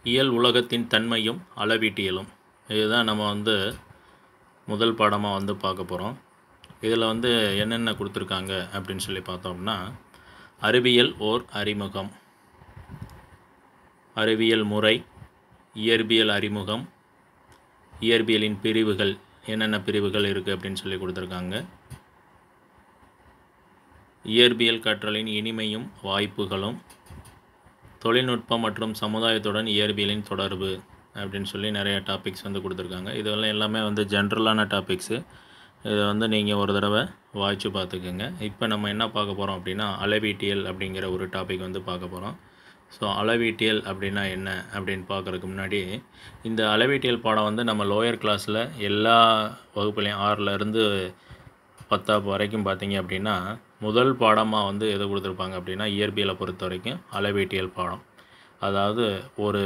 இயல் உலகத்தின் தன்மையும் அளவீட்டியலும் இதுதான் நம்ம வந்து முதல் பாடமாக வந்து பார்க்க போகிறோம் இதில் வந்து என்னென்ன கொடுத்துருக்காங்க அப்படின்னு சொல்லி பார்த்தோம்னா அறிவியல் ஓர் அறிமுகம் அறிவியல் முறை இயற்பியல் அறிமுகம் இயற்பியலின் பிரிவுகள் என்னென்ன பிரிவுகள் இருக்குது அப்படின்னு சொல்லி கொடுத்துருக்காங்க இயற்பியல் கற்றலின் இனிமையும் வாய்ப்புகளும் தொழில்நுட்பம் மற்றும் சமுதாயத்துடன் இயற்பியலின் தொடர்பு அப்படின்னு சொல்லி நிறைய டாபிக்ஸ் வந்து கொடுத்துருக்காங்க இதெல்லாம் எல்லாமே வந்து ஜென்ரலான டாபிக்ஸு இதை வந்து நீங்கள் ஒரு தடவை வாய்ச்சி பார்த்துக்குங்க இப்போ நம்ம என்ன பார்க்க போகிறோம் அப்படின்னா அளவீட்டியல் அப்படிங்கிற ஒரு டாபிக் வந்து பார்க்க போகிறோம் ஸோ அளவீட்டியல் அப்படின்னா என்ன அப்படின்னு பார்க்குறதுக்கு முன்னாடி இந்த அளவீட்டியல் பாடம் வந்து நம்ம லோயர் கிளாஸில் எல்லா வகுப்புலையும் ஆறிலேருந்து பத்தாப்பு வரைக்கும் பார்த்தீங்க அப்படின்னா முதல் பாடமாக வந்து எது கொடுத்துருப்பாங்க அப்படின்னா இயற்பியலை பொறுத்த வரைக்கும் அளவீட்டியல் பாடம் அதாவது ஒரு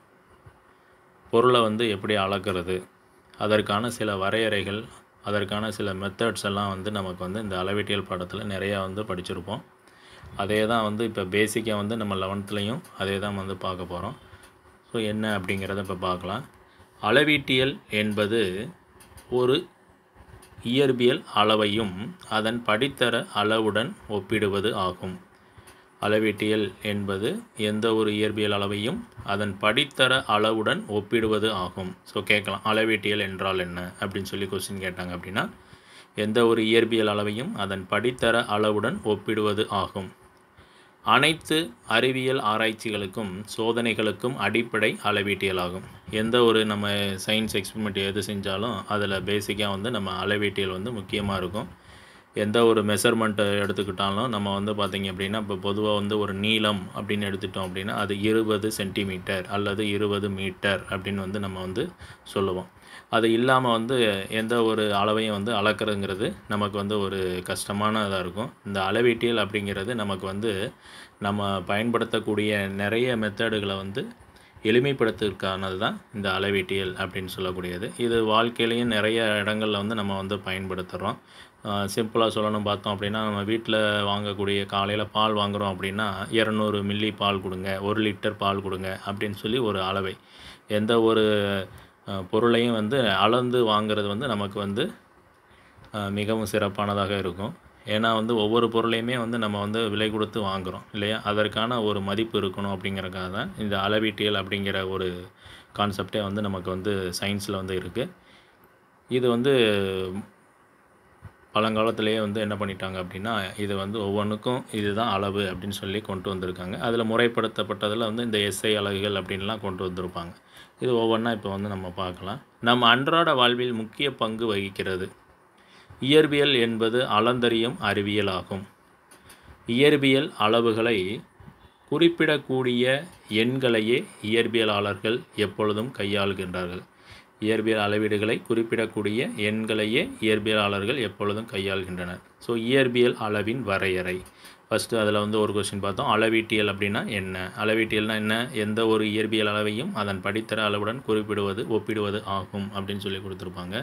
பொருளை வந்து எப்படி அளக்கிறது அதற்கான சில வரையறைகள் அதற்கான சில மெத்தட்ஸ் எல்லாம் வந்து நமக்கு வந்து இந்த அளவீட்டியல் பாடத்தில் நிறையா வந்து படிச்சிருப்போம் அதே தான் வந்து இப்போ பேசிக்காக வந்து நம்ம லெவன்த்துலேயும் அதே தான் வந்து பார்க்க போகிறோம் ஸோ என்ன அப்படிங்கிறத இப்போ பார்க்கலாம் அளவீட்டியல் என்பது ஒரு இயற்பியல் அளவையும் அதன் படித்தர அளவுடன் ஒப்பிடுவது ஆகும் அளவீட்டியல் என்பது எந்த ஒரு இயற்பியல் அளவையும் அதன் படித்தர அளவுடன் ஒப்பிடுவது ஆகும் ஸோ கேட்கலாம் அளவீட்டியல் என்றால் என்ன அப்படின்னு சொல்லி கொஸ்டின் கேட்டாங்க அப்படின்னா எந்த ஒரு இயற்பியல் அளவையும் அதன் படித்தர அளவுடன் ஒப்பிடுவது ஆகும் அனைத்து அறிவியல் ஆராய்ச்சிகளுக்கும் சோதனைகளுக்கும் அடிப்படை அளவீட்டியல் ஆகும் எந்த ஒரு நம்ம சயின்ஸ் எக்ஸ்பெரிமெண்ட் எது செஞ்சாலும் அதில் பேசிக்காக வந்து நம்ம அளவீட்டியல் வந்து முக்கியமாக இருக்கும் எந்த ஒரு மெஷர்மெண்ட்டை எடுத்துக்கிட்டாலும் நம்ம வந்து பார்த்திங்க அப்படின்னா இப்போ பொதுவாக வந்து ஒரு நீளம் அப்படின்னு எடுத்துட்டோம் அப்படின்னா அது இருபது சென்டிமீட்டர் அல்லது இருபது மீட்டர் அப்படின்னு வந்து நம்ம வந்து சொல்லுவோம் அது இல்லாமல் வந்து எந்த ஒரு அளவையும் வந்து அளக்கிறதுங்கிறது நமக்கு வந்து ஒரு கஷ்டமானதாக இருக்கும் இந்த அளவீட்டியல் அப்படிங்கிறது நமக்கு வந்து நம்ம பயன்படுத்தக்கூடிய நிறைய மெத்தடுகளை வந்து எளிமைப்படுத்துறதுக்கானது தான் இந்த அளவீட்டியல் அப்படின்னு சொல்லக்கூடியது இது வாழ்க்கையிலையும் நிறைய இடங்களில் வந்து நம்ம வந்து பயன்படுத்துகிறோம் சிம்பிளாக சொல்லணும் பார்த்தோம் அப்படின்னா நம்ம வீட்டில் வாங்கக்கூடிய காலையில் பால் வாங்குகிறோம் அப்படின்னா இரநூறு மில்லி பால் கொடுங்க ஒரு லிட்டர் பால் கொடுங்க அப்படின்னு சொல்லி ஒரு அளவை எந்த ஒரு பொருளையும் வந்து அளந்து வாங்கிறது வந்து நமக்கு வந்து மிகவும் சிறப்பானதாக இருக்கும் ஏன்னா வந்து ஒவ்வொரு பொருளையுமே வந்து நம்ம வந்து விலை கொடுத்து வாங்குகிறோம் இல்லையா அதற்கான ஒரு மதிப்பு இருக்கணும் அப்படிங்கிறக்காக தான் இந்த அளவீட்டியல் அப்படிங்கிற ஒரு கான்செப்டே வந்து நமக்கு வந்து சயின்ஸில் வந்து இருக்குது இது வந்து பழங்காலத்திலேயே வந்து என்ன பண்ணிட்டாங்க அப்படின்னா இது வந்து ஒவ்வொன்றுக்கும் இதுதான் அளவு அப்படின்னு சொல்லி கொண்டு வந்திருக்காங்க அதில் முறைப்படுத்தப்பட்டதில் வந்து இந்த எஸ்ஐ அலகுகள் அப்படின்லாம் கொண்டு வந்திருப்பாங்க இது ஒவ்வொன்றா இப்போ வந்து நம்ம பார்க்கலாம் நம்ம அன்றாட வாழ்வில் முக்கிய பங்கு வகிக்கிறது இயற்பியல் என்பது அளந்தறியும் அறிவியல் ஆகும் இயற்பியல் அளவுகளை குறிப்பிடக்கூடிய எண்களையே இயற்பியலாளர்கள் எப்பொழுதும் கையாளுகின்றார்கள் இயற்பியல் அளவீடுகளை குறிப்பிடக்கூடிய எண்களையே இயற்பியலாளர்கள் எப்பொழுதும் கையாள்கின்றனர் ஸோ இயற்பியல் அளவின் வரையறை ஃபஸ்ட்டு அதில் வந்து ஒரு கொஸ்டின் பார்த்தோம் அளவீட்டியல் அப்படின்னா என்ன அளவீட்டியல்னா என்ன எந்த ஒரு இயற்பியல் அளவையும் அதன் படித்தர அளவுடன் குறிப்பிடுவது ஒப்பிடுவது ஆகும் அப்படின்னு சொல்லி கொடுத்துருப்பாங்க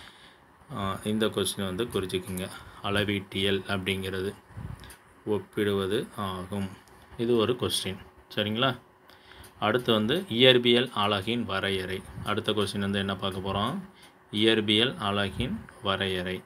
இந்த கொஸ்டின் வந்து குறிச்சிக்கோங்க அளவீட்டியல் அப்படிங்கிறது ஒப்பிடுவது ஆகும் இது ஒரு கொஸ்டின் சரிங்களா அடுத்து வந்து இயற்பியல் அலகின் வரையறை அடுத்த கொஸ்டின் வந்து என்ன பார்க்க போகிறோம் இயற்பியல் அலகின் வரையறை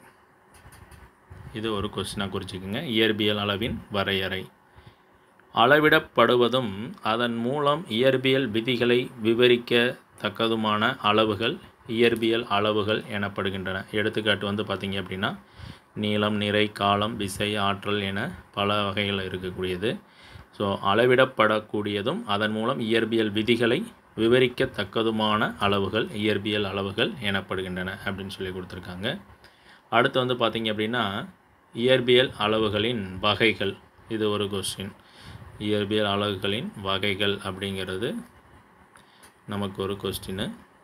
இது ஒரு கொஸ்டினாக குறிச்சிக்கோங்க இயற்பியல் அளவின் வரையறை அளவிடப்படுவதும் அதன் மூலம் இயற்பியல் விதிகளை விவரிக்க தக்கதுமான அளவுகள் இயற்பியல் அளவுகள் எனப்படுகின்றன எடுத்துக்காட்டு வந்து பார்த்திங்க அப்படின்னா நீளம் நிறை காலம் விசை ஆற்றல் என பல வகைகள் இருக்கக்கூடியது ஸோ அளவிடப்படக்கூடியதும் அதன் மூலம் இயற்பியல் விதிகளை விவரிக்கத்தக்கதுமான அளவுகள் இயற்பியல் அளவுகள் எனப்படுகின்றன அப்படின்னு சொல்லி கொடுத்துருக்காங்க அடுத்து வந்து பார்த்திங்க அப்படின்னா இயற்பியல் அளவுகளின் வகைகள் இது ஒரு கொஸ்டின் இயற்பியல் அளவுகளின் வகைகள் அப்படிங்கிறது நமக்கு ஒரு கொஸ்டின்னு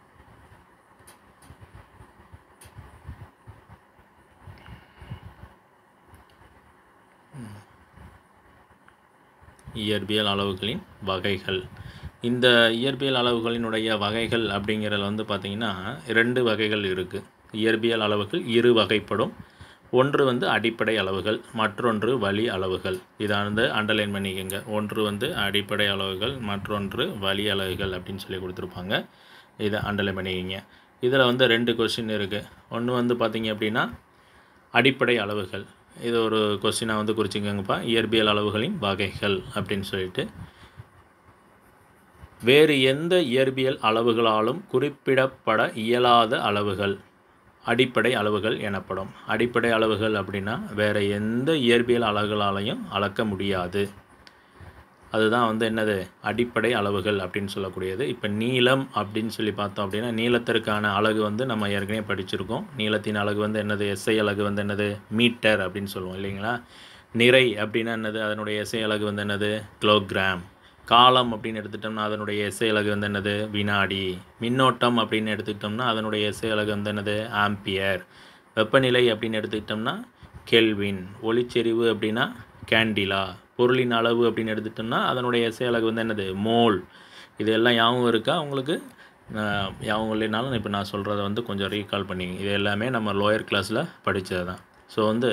இயற்பியல் அளவுகளின் வகைகள் இந்த இயற்பியல் அளவுகளினுடைய வகைகள் அப்படிங்கிறதுல வந்து பார்த்திங்கன்னா ரெண்டு வகைகள் இருக்குது இயற்பியல் அளவுகள் இரு வகைப்படும் ஒன்று வந்து அடிப்படை அளவுகள் மற்றொன்று வழி அளவுகள் இதை வந்து அண்டர்லைன் பண்ணிக்கோங்க ஒன்று வந்து அடிப்படை அளவுகள் மற்றொன்று வழி அளவுகள் அப்படின்னு சொல்லி கொடுத்துருப்பாங்க இதை அண்டர்லைன் பண்ணிக்கோங்க இதில் வந்து ரெண்டு கொஸ்டின் இருக்குது ஒன்று வந்து பார்த்தீங்க அப்படின்னா அடிப்படை அளவுகள் இது ஒரு கொஸ்டினாக வந்து குறிச்சிக்கோங்கப்பா இயற்பியல் அளவுகளின் வகைகள் அப்படின்னு சொல்லிட்டு வேறு எந்த இயற்பியல் அளவுகளாலும் குறிப்பிடப்பட இயலாத அளவுகள் அடிப்படை அளவுகள் எனப்படும் அடிப்படை அளவுகள் அப்படின்னா வேறு எந்த இயற்பியல் அளவுகளாலையும் அளக்க முடியாது அதுதான் வந்து என்னது அடிப்படை அளவுகள் அப்படின்னு சொல்லக்கூடியது இப்போ நீளம் அப்படின்னு சொல்லி பார்த்தோம் அப்படின்னா நீளத்திற்கான அலகு வந்து நம்ம ஏற்கனவே படிச்சிருக்கோம் நீளத்தின் அலகு வந்து என்னது எஸ்ஐ அலகு வந்து என்னது மீட்டர் அப்படின்னு சொல்லுவோம் இல்லைங்களா நிறை அப்படின்னா என்னது அதனுடைய எஸ்ஐ அலகு வந்து என்னது கிலோகிராம் காலம் அப்படின்னு எடுத்துட்டோம்னா அதனுடைய எஸ்ஐ அலகு வந்து என்னது வினாடி மின்னோட்டம் அப்படின்னு எடுத்துக்கிட்டோம்னா அதனுடைய எஸ்ஐ அலகு வந்து என்னது ஆம்பியர் வெப்பநிலை அப்படின்னு எடுத்துக்கிட்டோம்னா கெல்வின் ஒளிச்செறிவு அப்படின்னா கேண்டிலா பொருளின் அளவு அப்படின்னு எடுத்துட்டோம்னா அதனுடைய எஸ்ஐ அலகு வந்து என்னது மோல் இது எல்லாம் ஞாபகம் இருக்கா உங்களுக்கு நான் ஞாபகம் இல்லைனாலும் இப்போ நான் சொல்கிறத வந்து கொஞ்சம் ரீகால் பண்ணிங்க இது எல்லாமே நம்ம லோயர் கிளாஸில் படித்தது தான் ஸோ வந்து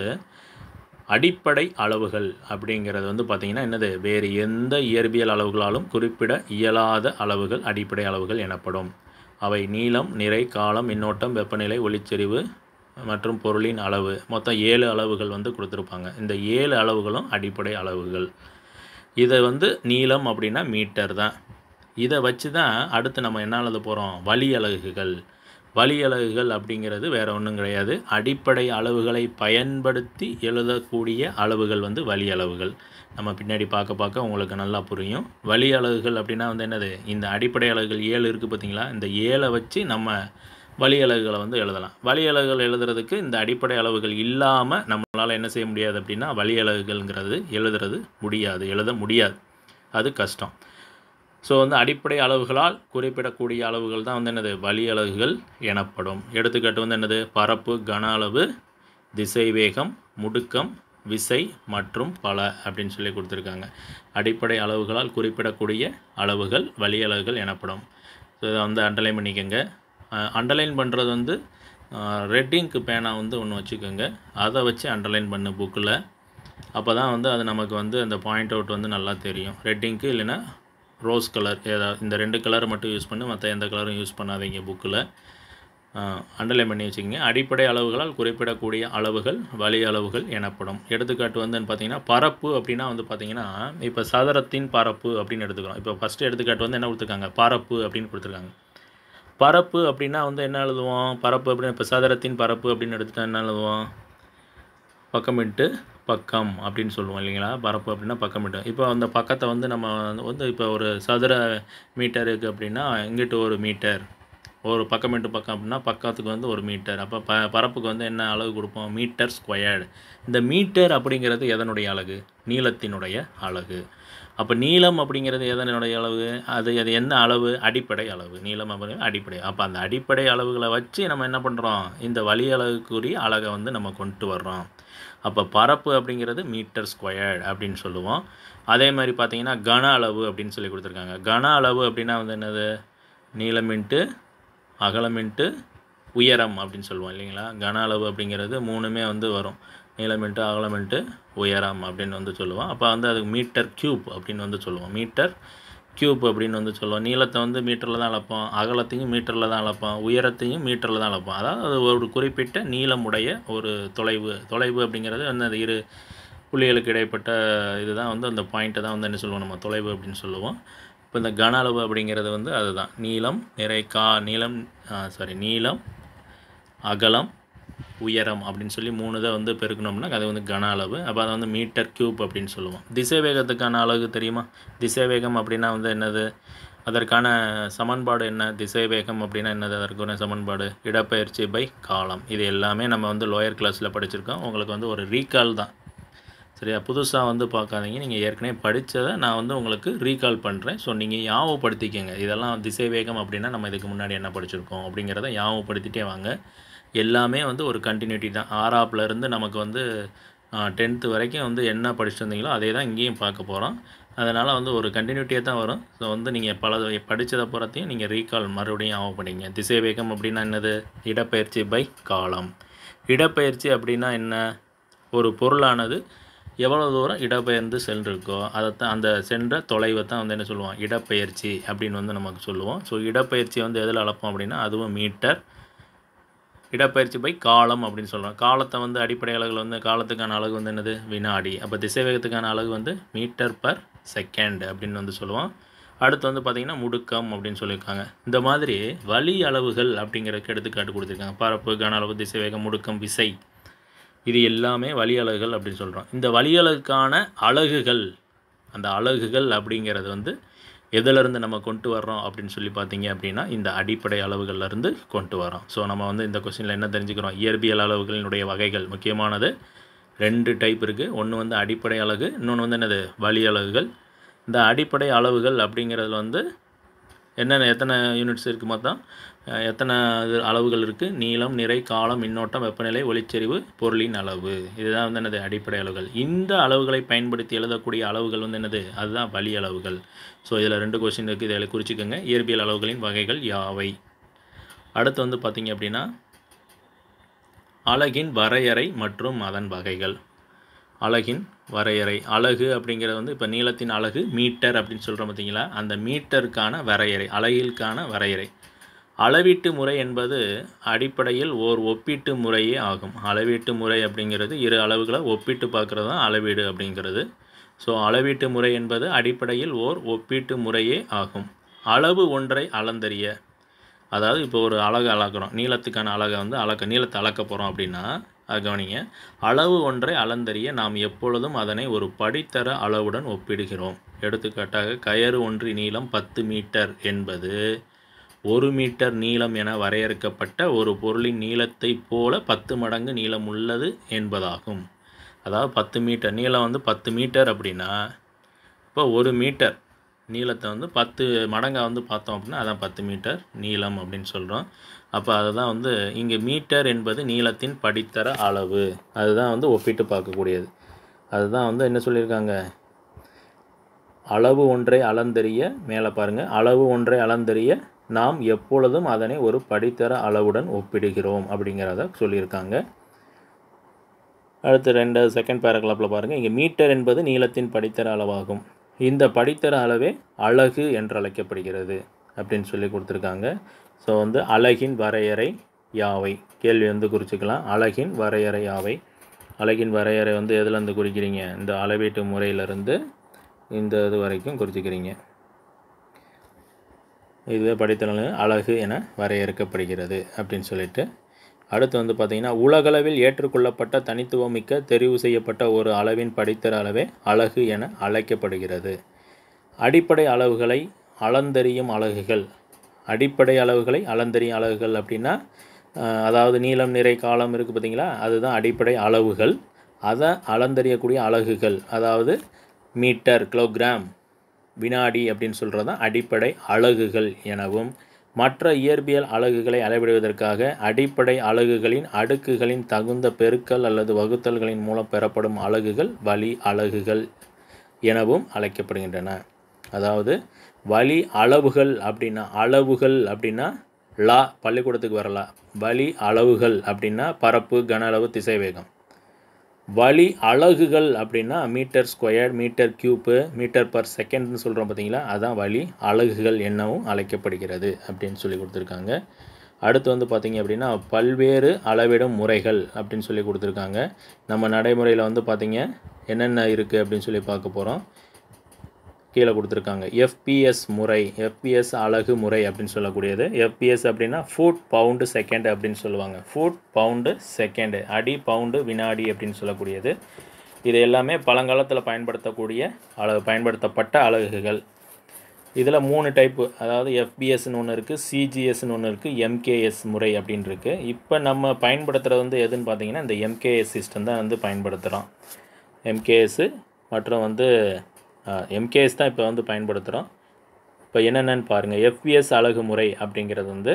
அடிப்படை அளவுகள் அப்படிங்கிறது வந்து பார்த்திங்கன்னா என்னது வேறு எந்த இயற்பியல் அளவுகளாலும் குறிப்பிட இயலாத அளவுகள் அடிப்படை அளவுகள் எனப்படும் அவை நீளம் நிறை காலம் மின்னோட்டம் வெப்பநிலை ஒளிச்செறிவு மற்றும் பொருளின் அளவு மொத்தம் ஏழு அளவுகள் வந்து கொடுத்துருப்பாங்க இந்த ஏழு அளவுகளும் அடிப்படை அளவுகள் இதை வந்து நீளம் அப்படின்னா மீட்டர் தான் இதை வச்சு தான் அடுத்து நம்ம என்ன எழுத போகிறோம் வழி அலகுகள் வழி அலகுகள் அப்படிங்கிறது வேறு ஒன்றும் கிடையாது அடிப்படை அளவுகளை பயன்படுத்தி எழுதக்கூடிய அளவுகள் வந்து வழி அளவுகள் நம்ம பின்னாடி பார்க்க பார்க்க உங்களுக்கு நல்லா புரியும் வழி அலகுகள் அப்படின்னா வந்து என்னது இந்த அடிப்படை அலகுகள் ஏழு இருக்குது பார்த்தீங்களா இந்த ஏழை வச்சு நம்ம வழி அலகுகளை வந்து எழுதலாம் வழி அலகுகள் எழுதுறதுக்கு இந்த அடிப்படை அளவுகள் இல்லாமல் நம்மளால் என்ன செய்ய முடியாது அப்படின்னா வழி அலகுகள்ங்கிறது எழுதுறது முடியாது எழுத முடியாது அது கஷ்டம் ஸோ வந்து அடிப்படை அளவுகளால் குறிப்பிடக்கூடிய அளவுகள் தான் வந்து என்னது வழி அலகுகள் எனப்படும் எடுத்துக்காட்டு வந்து என்னது பரப்பு கன அளவு திசைவேகம் முடுக்கம் விசை மற்றும் பல அப்படின்னு சொல்லி கொடுத்துருக்காங்க அடிப்படை அளவுகளால் குறிப்பிடக்கூடிய அளவுகள் வழி அலகுகள் எனப்படும் ஸோ இதை வந்து அண்டர்லைன் பண்ணிக்கோங்க அண்டர்லைன் பண்ணுறது வந்து ரெட் இங்க் பேனா வந்து ஒன்று வச்சுக்கோங்க அதை வச்சு அண்டர்லைன் பண்ணு புக்கில் அப்போ தான் வந்து அது நமக்கு வந்து அந்த பாயிண்ட் அவுட் வந்து நல்லா தெரியும் ரெட் இங்க்கு இல்லைன்னா ரோஸ் கலர் ஏதாவது இந்த ரெண்டு கலரை மட்டும் யூஸ் பண்ணி மற்ற எந்த கலரும் யூஸ் பண்ணாதீங்க புக்கில் அண்டர்லைன் பண்ணி வச்சுக்கோங்க அடிப்படை அளவுகளால் குறிப்பிடக்கூடிய அளவுகள் வழி அளவுகள் எனப்படும் எடுத்துக்காட்டு வந்து பார்த்தீங்கன்னா பரப்பு அப்படின்னா வந்து பார்த்தீங்கன்னா இப்போ சதுரத்தின் பரப்பு அப்படின்னு எடுத்துக்கிறோம் இப்போ ஃபஸ்ட்டு எடுத்துக்காட்டு வந்து என்ன கொடுத்துருக்காங்க பரப்பு அப்படின்னு கொடுத்துருக்காங்க பரப்பு அப்படின்னா வந்து என்ன எழுதுவோம் பரப்பு அப்படின்னு இப்போ சதுரத்தின் பரப்பு அப்படின்னு எடுத்துட்டா என்ன எழுதுவோம் பக்கமிட்டு பக்கம் அப்படின்னு சொல்லுவோம் இல்லைங்களா பரப்பு அப்படின்னா பக்கமிட்டு இப்போ அந்த பக்கத்தை வந்து நம்ம வந்து இப்போ ஒரு சதுர மீட்டர் இருக்குது அப்படின்னா இங்கிட்டு ஒரு மீட்டர் ஒரு பக்கம் இன்ட்டு பக்கம் அப்படின்னா பக்கத்துக்கு வந்து ஒரு மீட்டர் அப்போ ப பரப்புக்கு வந்து என்ன அளவு கொடுப்போம் மீட்டர் ஸ்கொயர்டு இந்த மீட்டர் அப்படிங்கிறது எதனுடைய அலகு நீளத்தினுடைய அலகு அப்போ நீளம் அப்படிங்கிறது எதனுடைய அளவு அது அது என்ன அளவு அடிப்படை அளவு நீளம் அப்படிங்கிறது அடிப்படை அப்போ அந்த அடிப்படை அளவுகளை வச்சு நம்ம என்ன பண்ணுறோம் இந்த வழி அளவுக்குரிய அலகை வந்து நம்ம கொண்டு வர்றோம் அப்போ பரப்பு அப்படிங்கிறது மீட்டர் ஸ்கொயர்டு அப்படின்னு சொல்லுவோம் அதே மாதிரி பார்த்தீங்கன்னா கன அளவு அப்படின்னு சொல்லி கொடுத்துருக்காங்க கன அளவு அப்படின்னா வந்து என்னது நீளம் இன்ட்டு அகலம் இன்ட்டு உயரம் அப்படின்னு சொல்லுவோம் இல்லைங்களா கன அளவு அப்படிங்கிறது மூணுமே வந்து வரும் நீளம் இன்ட்டு அகலம் இன்ட்டு உயரம் அப்படின்னு வந்து சொல்லுவோம் அப்போ வந்து அதுக்கு மீட்டர் க்யூப் அப்படின்னு வந்து சொல்லுவோம் மீட்டர் க்யூப் அப்படின்னு வந்து சொல்லுவோம் நீளத்தை வந்து மீட்டரில் தான் அளப்போம் அகலத்தையும் மீட்டரில் தான் அளப்போம் உயரத்தையும் மீட்டரில் தான் அளப்போம் அதாவது அது ஒரு குறிப்பிட்ட நீளமுடைய ஒரு தொலைவு தொலைவு அப்படிங்கிறது வந்து அது இரு புள்ளிகளுக்கு இடைப்பட்ட இதுதான் வந்து அந்த பாயிண்ட்டை தான் வந்து என்ன சொல்லுவோம் நம்ம தொலைவு அப்படின்னு சொல்லுவோம் இப்போ இந்த கன அளவு அப்படிங்கிறது வந்து அதுதான் நீளம் நிறை கா நீளம் சாரி நீளம் அகலம் உயரம் அப்படின்னு சொல்லி மூணு இதை வந்து பெருக்கணும்னா அது வந்து கன அளவு அப்போ அதை வந்து மீட்டர் க்யூப் அப்படின்னு சொல்லுவோம் திசை வேகத்துக்கான அளவு தெரியுமா திசை வேகம் அப்படின்னா வந்து என்னது அதற்கான சமன்பாடு என்ன திசை வேகம் அப்படின்னா என்னது அதற்கான சமன்பாடு இடப்பெயர்ச்சி பை காலம் இது எல்லாமே நம்ம வந்து லோயர் கிளாஸில் படிச்சிருக்கோம் உங்களுக்கு வந்து ஒரு ரீகால் தான் சரியா புதுசாக வந்து பார்க்காதீங்க நீங்கள் ஏற்கனவே படித்ததை நான் வந்து உங்களுக்கு ரீகால் பண்ணுறேன் ஸோ நீங்கள் ஞாபகப்படுத்திக்கங்க இதெல்லாம் திசை வேகம் அப்படின்னா நம்ம இதுக்கு முன்னாடி என்ன படிச்சிருக்கோம் அப்படிங்கிறத ஞாபகப்படுத்திட்டே வாங்க எல்லாமே வந்து ஒரு கண்டினியூட்டி தான் ஆறாப்லேருந்து நமக்கு வந்து டென்த்து வரைக்கும் வந்து என்ன படிச்சுட்டு வந்தீங்களோ அதே தான் இங்கேயும் பார்க்க போகிறோம் அதனால் வந்து ஒரு கண்டினியூட்டியாக தான் வரும் ஸோ வந்து நீங்கள் பல படித்ததை போகிறதையும் நீங்கள் ரீகால் மறுபடியும் ஞாபகம் பண்ணிங்க திசை வேகம் அப்படின்னா என்னது இடப்பெயர்ச்சி பை காலம் இடப்பெயர்ச்சி அப்படின்னா என்ன ஒரு பொருளானது எவ்வளோ தூரம் இடப்பெயர்ந்து சென்றிருக்கோ அதைத்தான் அந்த சென்ற தொலைவை தான் வந்து என்ன சொல்லுவோம் இடப்பெயர்ச்சி அப்படின்னு வந்து நமக்கு சொல்லுவோம் ஸோ இடப்பெயர்ச்சி வந்து எதில் அளப்போம் அப்படின்னா அதுவும் மீட்டர் இடப்பெயர்ச்சி பை காலம் அப்படின்னு சொல்கிறோம் காலத்தை வந்து அடிப்படை அலகுல வந்து காலத்துக்கான அலகு வந்து என்னது வினாடி அப்போ திசைவேகத்துக்கான அலகு வந்து மீட்டர் பர் செகண்ட் அப்படின்னு வந்து சொல்லுவோம் அடுத்து வந்து பார்த்திங்கன்னா முடுக்கம் அப்படின்னு சொல்லியிருக்காங்க இந்த மாதிரி வழி அளவுகள் அப்படிங்கிறதுக்கு எடுத்துக்காட்டு கொடுத்துருக்காங்க பரப்பு கன அளவு திசைவேகம் முடுக்கம் விசை இது எல்லாமே வழி அலகுகள் அப்படின்னு சொல்கிறோம் இந்த வழி அலகுக்கான அலகுகள் அந்த அலகுகள் அப்படிங்கிறது வந்து எதிலிருந்து நம்ம கொண்டு வர்றோம் அப்படின்னு சொல்லி பார்த்தீங்க அப்படின்னா இந்த அடிப்படை அளவுகள்லேருந்து கொண்டு வரோம் ஸோ நம்ம வந்து இந்த கொஸ்டினில் என்ன தெரிஞ்சுக்கிறோம் இயற்பியல் அளவுகளினுடைய வகைகள் முக்கியமானது ரெண்டு டைப் இருக்குது ஒன்று வந்து அடிப்படை அலகு இன்னொன்று வந்து என்னது வழி அலகுகள் இந்த அடிப்படை அளவுகள் அப்படிங்கிறதுல வந்து என்னென்ன எத்தனை யூனிட்ஸ் இருக்குது மொத்தம் அஹ் எத்தனை இது அளவுகள் இருக்குது நீளம் நிறை காலம் மின்னோட்டம் வெப்பநிலை ஒளிச்செறிவு பொருளின் அளவு இதுதான் வந்து என்னது அடிப்படை அளவுகள் இந்த அளவுகளை பயன்படுத்தி எழுதக்கூடிய அளவுகள் வந்து என்னது அதுதான் வழி அளவுகள் ஸோ இதில் ரெண்டு கொஸ்டின் இருக்குது இதில் குறிச்சிக்கோங்க இயற்பியல் அளவுகளின் வகைகள் யாவை அடுத்து வந்து பார்த்திங்க அப்படின்னா அலகின் வரையறை மற்றும் அதன் வகைகள் அலகின் வரையறை அலகு அப்படிங்கிறது வந்து இப்போ நீளத்தின் அலகு மீட்டர் அப்படின்னு சொல்கிறோம் பார்த்தீங்களா அந்த மீட்டருக்கான வரையறை அலகிற்கான வரையறை அளவீட்டு முறை என்பது அடிப்படையில் ஓர் ஒப்பீட்டு முறையே ஆகும் அளவீட்டு முறை அப்படிங்கிறது இரு அளவுகளை ஒப்பிட்டு பார்க்குறது தான் அளவீடு அப்படிங்கிறது ஸோ அளவீட்டு முறை என்பது அடிப்படையில் ஓர் ஒப்பீட்டு முறையே ஆகும் அளவு ஒன்றை அளந்தறிய அதாவது இப்போ ஒரு அலகு அளக்கிறோம் நீளத்துக்கான அலகை வந்து அளக்க நீளத்தை அளக்க போகிறோம் அப்படின்னா அது கவனிங்க அளவு ஒன்றை அளந்தறிய நாம் எப்பொழுதும் அதனை ஒரு படித்தர அளவுடன் ஒப்பிடுகிறோம் எடுத்துக்காட்டாக கயறு ஒன்றி நீளம் பத்து மீட்டர் என்பது ஒரு மீட்டர் நீளம் என வரையறுக்கப்பட்ட ஒரு பொருளின் நீளத்தைப் போல பத்து மடங்கு நீளம் உள்ளது என்பதாகும் அதாவது பத்து மீட்டர் நீளம் வந்து பத்து மீட்டர் அப்படின்னா இப்போ ஒரு மீட்டர் நீளத்தை வந்து பத்து மடங்காக வந்து பார்த்தோம் அப்படின்னா அதான் பத்து மீட்டர் நீளம் அப்படின்னு சொல்கிறோம் அப்போ அதுதான் வந்து இங்கே மீட்டர் என்பது நீளத்தின் படித்தர அளவு அதுதான் வந்து ஒப்பிட்டு பார்க்கக்கூடியது அதுதான் வந்து என்ன சொல்லியிருக்காங்க அளவு ஒன்றை அளந்தறிய மேலே பாருங்கள் அளவு ஒன்றை அளந்தறிய நாம் எப்பொழுதும் அதனை ஒரு படித்தர அளவுடன் ஒப்பிடுகிறோம் அப்படிங்கிறத சொல்லியிருக்காங்க அடுத்து ரெண்டு செகண்ட் பேராகிராஃபில் பாருங்கள் இங்கே மீட்டர் என்பது நீளத்தின் படித்தர அளவாகும் இந்த படித்தர அளவே அலகு என்று அழைக்கப்படுகிறது அப்படின்னு சொல்லி கொடுத்துருக்காங்க ஸோ வந்து அலகின் வரையறை யாவை கேள்வி வந்து குறிச்சிக்கலாம் அலகின் வரையறை யாவை அலகின் வரையறை வந்து எதுலேருந்து குறிக்கிறீங்க இந்த அளவீட்டு முறையிலிருந்து இந்த இது வரைக்கும் குறிச்சிக்கிறீங்க இதுவே படித்தளவு அழகு என வரையறுக்கப்படுகிறது அப்படின்னு சொல்லிட்டு அடுத்து வந்து பார்த்திங்கன்னா உலகளவில் ஏற்றுக்கொள்ளப்பட்ட தனித்துவமிக்க தெரிவு செய்யப்பட்ட ஒரு அளவின் படித்தர அளவே அழகு என அழைக்கப்படுகிறது அடிப்படை அளவுகளை அளந்தறியும் அலகுகள் அடிப்படை அளவுகளை அளந்தறியும் அலகுகள் அப்படின்னா அஹ், அதாவது நீளம் நிறை காலம் இருக்குது பார்த்தீங்களா அதுதான் அடிப்படை அளவுகள் அதை அளந்தறியக்கூடிய அலகுகள் அதாவது மீட்டர் கிலோகிராம் வினாடி அப்படின்னு சொல்கிறது தான் அடிப்படை அலகுகள் எனவும் மற்ற இயற்பியல் அலகுகளை அளவிடுவதற்காக அடிப்படை அலகுகளின் அடுக்குகளின் தகுந்த பெருக்கல் அல்லது வகுத்தல்களின் மூலம் பெறப்படும் அலகுகள் வழி அலகுகள் எனவும் அழைக்கப்படுகின்றன அதாவது வழி அளவுகள் அப்படின்னா அளவுகள் அப்படின்னா லா பள்ளிக்கூடத்துக்கு வரலாம் வழி அளவுகள் அப்படின்னா பரப்பு கன அளவு திசைவேகம் வழி அலகுகள் அப்படின்னா metre square metre cube metre per செகண்ட்னு சொல்கிறோம் பார்த்தீங்களா அதான் வழி அலகுகள் என்னவும் அழைக்கப்படுகிறது அப்படின்னு சொல்லி கொடுத்துருக்காங்க அடுத்து வந்து பார்த்திங்க அப்படின்னா பல்வேறு அளவிடும் முறைகள் அப்படின்னு சொல்லி கொடுத்துருக்காங்க நம்ம நடைமுறையில் வந்து பார்த்திங்க என்னென்ன இருக்குது அப்படின்னு சொல்லி பார்க்க போகிறோம் கீழே கொடுத்துருக்காங்க எஃபிஎஸ் முறை எஃபிஎஸ் அலகு முறை அப்படின்னு சொல்லக்கூடியது எஃபிஎஸ் அப்படின்னா ஃபுட் பவுண்டு செகண்ட் அப்படின்னு சொல்லுவாங்க ஃபுட் பவுண்டு செகண்டு அடி பவுண்டு வினாடி அப்படின்னு சொல்லக்கூடியது இது எல்லாமே பழங்காலத்தில் பயன்படுத்தக்கூடிய அளவு பயன்படுத்தப்பட்ட அலகுகள் இதில் மூணு டைப்பு அதாவது எஃபிஎஸ்னு ஒன்று இருக்குது சிஜிஎஸ்னு ஒன்று இருக்குது எம்கேஎஸ் முறை அப்படின்னு இருக்குது இப்போ நம்ம பயன்படுத்துகிறது வந்து எதுன்னு பார்த்தீங்கன்னா இந்த எம்கேஎஸ் சிஸ்டம் தான் வந்து பயன்படுத்துகிறோம் எம்கேஎஸ்ஸு மற்றும் வந்து எம்கேஎஸ் தான் இப்போ வந்து பயன்படுத்துகிறோம் இப்போ என்னென்னு பாருங்கள் எஃபிஎஸ் அலகு முறை அப்படிங்கிறது வந்து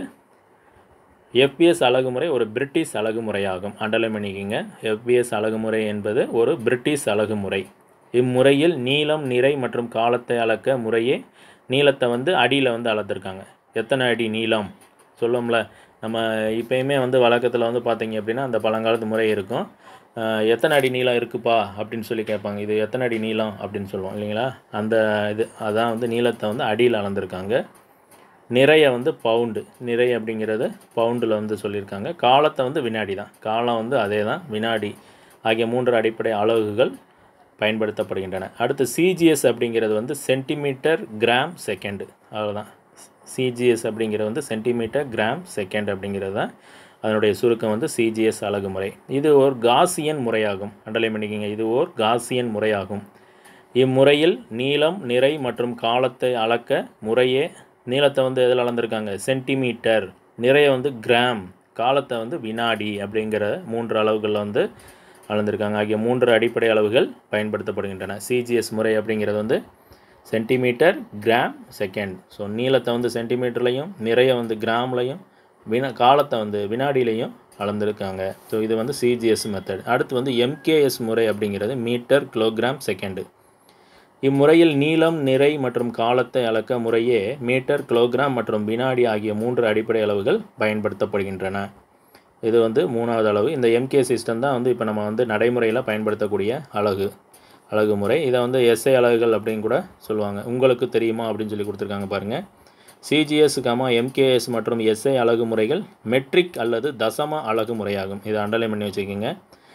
எஃபிஎஸ் அலகுமுறை ஒரு பிரிட்டிஷ் அலகுமுறையாகும் அண்டர்லைன் பண்ணிக்கிங்க எஃபிஎஸ் அலகுமுறை என்பது ஒரு பிரிட்டிஷ் அலகுமுறை இம்முறையில் நீளம் நிறை மற்றும் காலத்தை அளக்க முறையே நீளத்தை வந்து அடியில் வந்து அளந்திருக்காங்க எத்தனை அடி நீளம் சொல்லுவோம்ல நம்ம இப்பயுமே வந்து வழக்கத்தில் வந்து பார்த்தீங்க அப்படின்னா அந்த பழங்காலத்து முறை இருக்கும் அஹ், எத்தனை அடி நீளம் இருக்குப்பா அப்படின்னு சொல்லி கேட்பாங்க இது எத்தனை அடி நீளம் அப்படின்னு சொல்லுவோம் இல்லைங்களா அந்த இது அதான் வந்து நீளத்தை வந்து அடியில் அளந்திருக்காங்க நிறைய வந்து பவுண்டு நிறை அப்படிங்கிறது பவுண்டில் வந்து சொல்லியிருக்காங்க காலத்தை வந்து வினாடி தான் காலம் வந்து அதே தான் வினாடி ஆகிய மூன்று அடிப்படை அலகுகள் பயன்படுத்தப்படுகின்றன அடுத்து சிஜிஎஸ் அப்படிங்கிறது வந்து சென்டிமீட்டர் கிராம் செகண்டு அவ்வளோதான் சிஜிஎஸ் அப்படிங்கிறது வந்து சென்டிமீட்டர் கிராம் செகண்ட் அப்படிங்கிறது தான் அதனுடைய சுருக்கம் வந்து சிஜிஎஸ் அலகு முறை இது ஒரு காசியன் முறையாகும் அண்டலை பண்ணிக்கிங்க இது ஓர் காசியன் முறையாகும் இம்முறையில் நீளம் நிறை மற்றும் காலத்தை அளக்க முறையே நீளத்தை வந்து எதில் அளந்திருக்காங்க சென்டிமீட்டர் நிறைய வந்து கிராம் காலத்தை வந்து வினாடி அப்படிங்கிற மூன்று அளவுகளில் வந்து அளந்திருக்காங்க ஆகிய மூன்று அடிப்படை அளவுகள் பயன்படுத்தப்படுகின்றன சிஜிஎஸ் முறை அப்படிங்கிறது வந்து சென்டிமீட்டர் கிராம் செகண்ட் ஸோ நீளத்தை வந்து சென்டிமீட்டர்லையும் நிறைய வந்து கிராம்லையும் வினா காலத்தை வந்து வினாடிலையும் அளந்திருக்காங்க ஸோ இது வந்து சிஜிஎஸ் மெத்தட் அடுத்து வந்து எம்கேஎஸ் முறை அப்படிங்கிறது மீட்டர் கிலோகிராம் செகண்டு இம்முறையில் நீளம் நிறை மற்றும் காலத்தை அளக்க முறையே மீட்டர் கிலோகிராம் மற்றும் வினாடி ஆகிய மூன்று அடிப்படை அளவுகள் பயன்படுத்தப்படுகின்றன இது வந்து மூணாவது அளவு இந்த எம்கே சிஸ்டம் தான் வந்து இப்போ நம்ம வந்து நடைமுறையில் பயன்படுத்தக்கூடிய அலகு அலகு முறை இதை வந்து எஸ்ஐ அலகுகள் அப்படின்னு கூட சொல்லுவாங்க உங்களுக்கு தெரியுமா அப்படின்னு சொல்லி கொடுத்துருக்காங்க பாருங்கள் சிஜிஎஸ் கமா எம்கேஎஸ் மற்றும் எஸ்ஐ அலகு முறைகள் மெட்ரிக் அல்லது தசம அலகு முறையாகும் இதை அண்டர்லைன் பண்ணி வச்சுக்கோங்க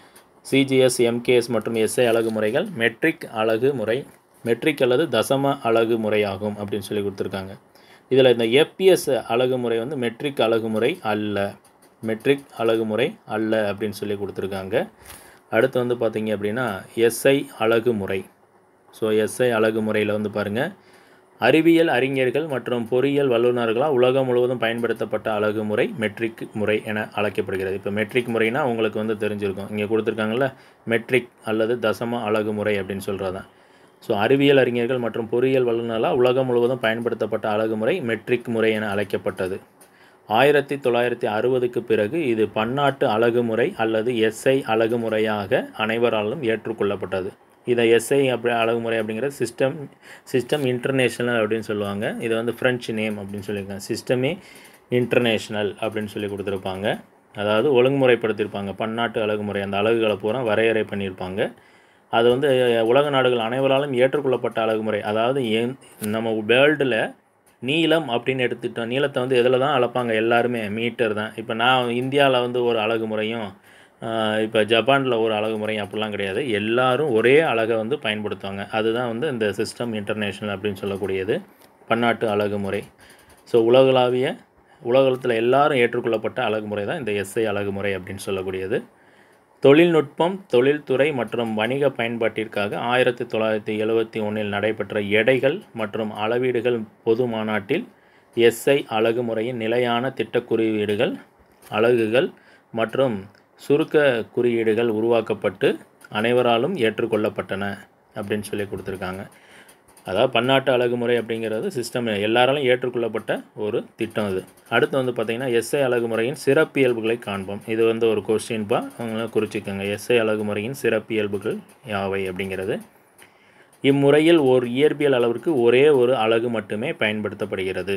சிஜிஎஸ் எம்கேஎஸ் மற்றும் எஸ்ஐ அலகு முறைகள் மெட்ரிக் அலகு முறை மெட்ரிக் அல்லது தசம அலகு முறையாகும் அப்படின்னு சொல்லி கொடுத்துருக்காங்க இதில் இந்த எப்பிஎஸ் அலகு முறை வந்து மெட்ரிக் அலகு முறை அல்ல மெட்ரிக் அலகு முறை அல்ல அப்படின்னு சொல்லி கொடுத்துருக்காங்க அடுத்து வந்து பார்த்தீங்க அப்படின்னா எஸ்ஐ அலகு முறை ஸோ எஸ்ஐ அலகு முறையில் வந்து பாருங்கள் அறிவியல் அறிஞர்கள் மற்றும் பொறியியல் வல்லுநர்களால் உலகம் முழுவதும் பயன்படுத்தப்பட்ட அலகு முறை மெட்ரிக் முறை என அழைக்கப்படுகிறது இப்போ மெட்ரிக் முறைனா உங்களுக்கு வந்து தெரிஞ்சிருக்கும் இங்கே கொடுத்துருக்காங்கல்ல மெட்ரிக் அல்லது தசம அலகு முறை அப்படின்னு சொல்கிறது தான் ஸோ அறிவியல் அறிஞர்கள் மற்றும் பொறியியல் வல்லுநர்களால் உலகம் முழுவதும் பயன்படுத்தப்பட்ட அலகு முறை மெட்ரிக் முறை என அழைக்கப்பட்டது ஆயிரத்தி தொள்ளாயிரத்தி அறுபதுக்கு பிறகு இது பன்னாட்டு அலகு முறை அல்லது எஸ்ஐ அலகு முறையாக அனைவராலும் ஏற்றுக்கொள்ளப்பட்டது இதை எஸ்ஐ அப்படி அழகுமுறை அப்படிங்கிறது சிஸ்டம் சிஸ்டம் இன்டர்நேஷ்னல் அப்படின்னு சொல்லுவாங்க இது வந்து ஃப்ரெஞ்சு நேம் அப்படின்னு சொல்லியிருக்காங்க சிஸ்டமே இன்டர்நேஷ்னல் அப்படின்னு சொல்லி கொடுத்துருப்பாங்க அதாவது ஒழுங்குமுறைப்படுத்தியிருப்பாங்க பன்னாட்டு அழகுமுறை அந்த அலகுகளை பூரா வரையறை பண்ணியிருப்பாங்க அது வந்து உலக நாடுகள் அனைவராலும் ஏற்றுக்கொள்ளப்பட்ட அழகுமுறை அதாவது ஏன் நம்ம வேர்ல்டில் நீளம் அப்படின்னு எடுத்துட்டோம் நீளத்தை வந்து எதில் தான் அளப்பாங்க எல்லாருமே மீட்டர் தான் இப்போ நான் இந்தியாவில் வந்து ஒரு அழகு முறையும் இப்போ ஜப்பானில் ஒரு அழகு முறையும் அப்படிலாம் கிடையாது எல்லாரும் ஒரே அழகை வந்து பயன்படுத்துவாங்க அதுதான் வந்து இந்த சிஸ்டம் இன்டர்நேஷ்னல் அப்படின்னு சொல்லக்கூடியது பன்னாட்டு அழகு முறை ஸோ உலகளாவிய உலகத்தில் எல்லாரும் ஏற்றுக்கொள்ளப்பட்ட அழகு முறை தான் இந்த எஸ்ஐ அழகு முறை அப்படின்னு சொல்லக்கூடியது தொழில்நுட்பம் தொழில்துறை மற்றும் வணிக பயன்பாட்டிற்காக ஆயிரத்தி தொள்ளாயிரத்தி எழுவத்தி ஒன்றில் நடைபெற்ற எடைகள் மற்றும் அளவீடுகள் பொது மாநாட்டில் எஸ்ஐ அலகு முறையின் நிலையான திட்டக் குறியீடுகள் அலகுகள் மற்றும் சுருக்க குறியீடுகள் உருவாக்கப்பட்டு அனைவராலும் ஏற்றுக்கொள்ளப்பட்டன அப்படின்னு சொல்லி கொடுத்துருக்காங்க அதாவது பன்னாட்டு அழகு முறை அப்படிங்கிறது சிஸ்டம் எல்லாராலும் ஏற்றுக்கொள்ளப்பட்ட ஒரு திட்டம் இது அடுத்து வந்து பார்த்திங்கன்னா எஸ்ஐ அழகு முறையின் சிறப்பியல்புகளை காண்போம் இது வந்து ஒரு கொஸ்டின்பா அவங்க குறிச்சிக்கோங்க எஸ்ஐ அழகு முறையின் சிறப்பியல்புகள் யாவை அப்படிங்கிறது இம்முறையில் ஓர் இயற்பியல் அளவிற்கு ஒரே ஒரு அலகு மட்டுமே பயன்படுத்தப்படுகிறது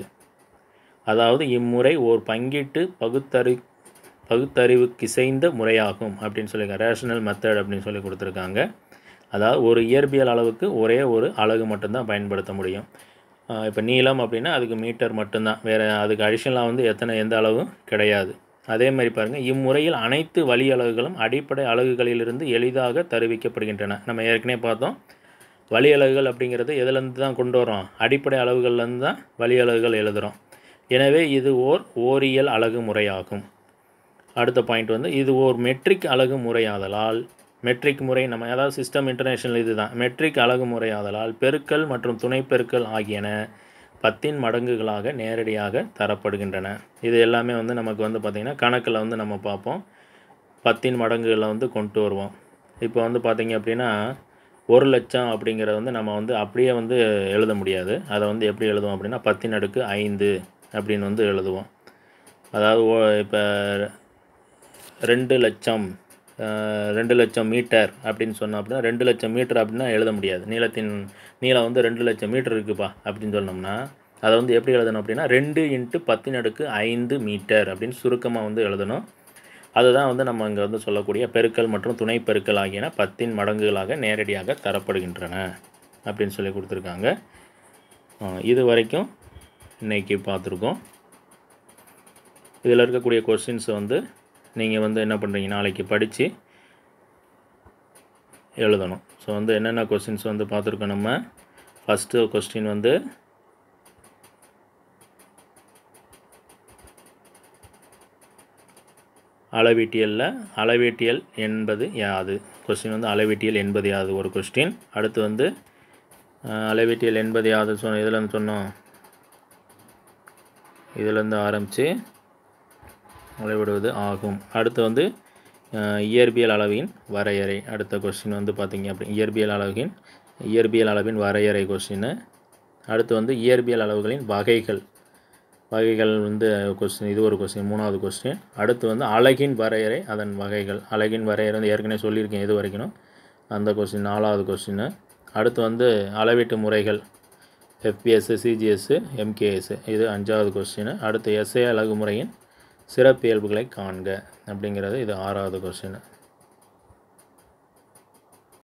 அதாவது இம்முறை ஓர் பங்கீட்டு பகுத்தறி பகுத்தறிவுக்கிசைந்த முறையாகும் அப்படின்னு சொல்லியிருக்காங்க ரேஷனல் மெத்தட் அப்படின்னு சொல்லி கொடுத்துருக்காங்க அதாவது ஒரு இயற்பியல் அளவுக்கு ஒரே ஒரு அலகு மட்டும்தான் பயன்படுத்த முடியும் இப்போ நீளம் அப்படின்னா அதுக்கு மீட்டர் மட்டும்தான் வேறு அதுக்கு அடிஷனலாக வந்து எத்தனை எந்த அளவும் கிடையாது அதே மாதிரி பாருங்கள் இம்முறையில் அனைத்து வழி அலகுகளும் அடிப்படை அலகுகளிலிருந்து எளிதாக தருவிக்கப்படுகின்றன நம்ம ஏற்கனவே பார்த்தோம் வழி அலகுகள் அப்படிங்கிறது எதுலேருந்து தான் கொண்டு வரோம் அடிப்படை அளவுகள்லேருந்து தான் வழி அலகுகள் எழுதுகிறோம் எனவே இது ஓர் ஓரியல் அலகு முறையாகும் அடுத்த பாயிண்ட் வந்து இது ஓர் மெட்ரிக் அலகு முறையாதலால் மெட்ரிக் முறை நம்ம அதாவது சிஸ்டம் இன்டர்நேஷனல் இதுதான் மெட்ரிக் அலகு முறையாதலால் பெருக்கல் மற்றும் துணைப்பெருக்கல் ஆகியன பத்தின் மடங்குகளாக நேரடியாக தரப்படுகின்றன இது எல்லாமே வந்து நமக்கு வந்து பார்த்திங்கன்னா கணக்கில் வந்து நம்ம பார்ப்போம் பத்தின் மடங்குகளை வந்து கொண்டு வருவோம் இப்போ வந்து பார்த்திங்க அப்படின்னா ஒரு லட்சம் அப்படிங்கிறத வந்து நம்ம வந்து அப்படியே வந்து எழுத முடியாது அதை வந்து எப்படி எழுதுவோம் அப்படின்னா பத்தின் அடுக்கு ஐந்து அப்படின்னு வந்து எழுதுவோம் அதாவது இப்போ ரெண்டு லட்சம் ரெண்டு லட்சம் மீட்டர் அப்படின்னு சொன்னோம் அப்படின்னா ரெண்டு லட்சம் மீட்டர் அப்படின்னா எழுத முடியாது நீளத்தின் நீளம் வந்து ரெண்டு லட்சம் மீட்டர் இருக்குப்பா அப்படின்னு சொன்னோம்னா அதை வந்து எப்படி எழுதணும் அப்படின்னா ரெண்டு இன்ட்டு பத்தின் அடுக்கு ஐந்து மீட்டர் அப்படின்னு சுருக்கமாக வந்து எழுதணும் அதுதான் வந்து நம்ம இங்கே வந்து சொல்லக்கூடிய பெருக்கல் மற்றும் துணை பெருக்கல் ஆகியன பத்தின் மடங்குகளாக நேரடியாக தரப்படுகின்றன அப்படின்னு சொல்லி கொடுத்துருக்காங்க ஆ, இது வரைக்கும் இன்னைக்கு பார்த்துருக்கோம் இதில் இருக்கக்கூடிய கொஸ்டின்ஸை வந்து நீங்கள் வந்து என்ன பண்ணுறீங்க நாளைக்கு படித்து எழுதணும் ஸோ வந்து என்னென்ன கொஸ்டின்ஸ் வந்து பார்த்துருக்கோம் நம்ம ஃபஸ்ட்டு கொஸ்டின் வந்து அளவீட்டியலில் அளவீட்டியல் என்பது யாது கொஸ்டின் வந்து அளவீட்டியல் என்பது யாது ஒரு கொஸ்டின் அடுத்து வந்து அஹ், அளவீட்டியல் என்பது யாது சொன்ன இதில் சொன்னோம் இதிலேருந்து ஆரம்பித்து அளவிடுவது ஆகும் அடுத்து வந்து அஹ், இயற்பியல் அளவின் வரையறை அடுத்த கொஸ்டின் வந்து பார்த்தீங்க அப்படி இயற்பியல் அளவின் இயற்பியல் அளவின் வரையறை கொஸ்டின் அடுத்து வந்து இயற்பியல் அளவுகளின் வகைகள் வகைகள் வந்து கொஸ்டின் இது ஒரு கொஸ்டின் மூணாவது கொஸ்டின் அடுத்து வந்து அழகின் வரையறை அதன் வகைகள் அழகின் வரையறை வந்து ஏற்கனவே சொல்லியிருக்கேன் இது வரைக்கும் அந்த கொஸ்டின் நாலாவது கொஸ்டின் அடுத்து வந்து அளவீட்டு முறைகள் எஃபிஎஸ் சிஜிஎஸ் எம்கேஎஸ் இது அஞ்சாவது கொஸ்டின் அடுத்து எஸ்ஏ அழகு முறையின் சிறப்பியல்புகளை காண்க அப்படிங்கிறது இது ஆறாவது கொஸ்டின்